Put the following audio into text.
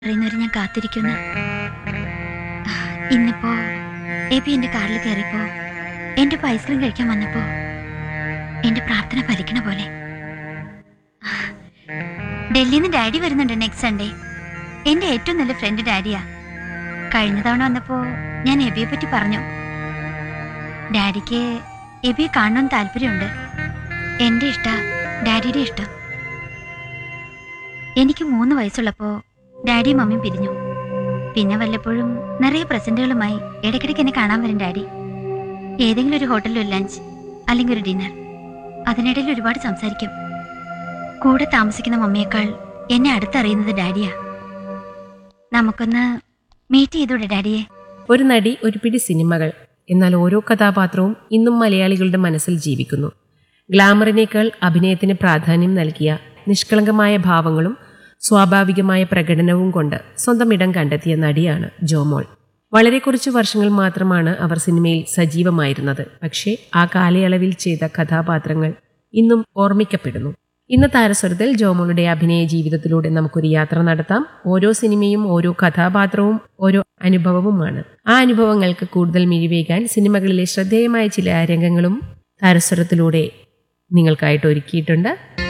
അറിയുന്നവരെ ഞാൻ കാത്തിരിക്കുന്നു ഇന്നിപ്പോ എബി എന്റെ കാറിൽ കയറിയപ്പോ എന്റെ ഒപ്പം ഐസ്ക്രീം കഴിക്കാൻ വന്നപ്പോ എന്റെ പ്രാർത്ഥന ഫലിക്കണ പോലെ ഡൽഹിയിൽ നിന്ന് ഡാഡി വരുന്നുണ്ട് നെക്സ്റ്റ് സൺഡേ എന്റെ ഏറ്റവും നല്ല ഫ്രണ്ട് ഡാഡിയാ കഴിഞ്ഞ തവണ വന്നപ്പോ ഞാൻ എബിയെ പറ്റി പറഞ്ഞു ഡാഡിക്ക് എബിയെ കാണണമെന്ന് താല്പര്യമുണ്ട് എന്റെ ഇഷ്ട ഡാഡിയുടെ ഇഷ്ടം എനിക്ക് മൂന്ന് വയസ്സുള്ളപ്പോ ഡാഡിയും മമ്മിയും പിരിഞ്ഞു പിന്നെ വല്ലപ്പോഴും നിറയെ പ്രസന്റുകളുമായി ഇടയ്ക്കിടയ്ക്ക് എന്നെ കാണാൻ വരും ഡാഡി ഏതെങ്കിലും ഒരു ഹോട്ടലിൽ ഒരു ലഞ്ച് അല്ലെങ്കിൽ ഒരു ഡിന്നർ അതിനിടയിൽ ഒരുപാട് സംസാരിക്കും കൂടെ താമസിക്കുന്ന മമ്മിയേക്കാൾ എന്നെ അടുത്തറിയുന്നത് ഡാഡിയാ നമുക്കൊന്ന് മീറ്റ് ചെയ്തൂടെ ഡാഡിയെ ഒരു നടി ഒരു പിടി സിനിമകൾ എന്നാൽ ഓരോ കഥാപാത്രവും ഇന്നും മലയാളികളുടെ മനസ്സിൽ ജീവിക്കുന്നു ഗ്ലാമറിനേക്കാൾ അഭിനയത്തിന് പ്രാധാന്യം നൽകിയ നിഷ്കളങ്കമായ ഭാവങ്ങളും സ്വാഭാവികമായ പ്രകടനവും കൊണ്ട് സ്വന്തം ഇടം കണ്ടെത്തിയ നടിയാണ് ജോമോൾ വളരെ കുറച്ച് വർഷങ്ങൾ മാത്രമാണ് അവർ സിനിമയിൽ സജീവമായിരുന്നത് പക്ഷേ ആ കാലയളവിൽ ചെയ്ത കഥാപാത്രങ്ങൾ ഇന്നും ഓർമ്മിക്കപ്പെടുന്നു ഇന്ന് താരസ്വരത്തിൽ ജോമോളുടെ അഭിനയ ജീവിതത്തിലൂടെ നമുക്കൊരു യാത്ര നടത്താം ഓരോ സിനിമയും ഓരോ കഥാപാത്രവും ഓരോ അനുഭവവുമാണ് ആ അനുഭവങ്ങൾക്ക് കൂടുതൽ മിഴിവേകാൻ സിനിമകളിലെ ശ്രദ്ധേയമായ ചില രംഗങ്ങളും താരസ്വരത്തിലൂടെ നിങ്ങൾക്കായിട്ട് ഒരുക്കിയിട്ടുണ്ട്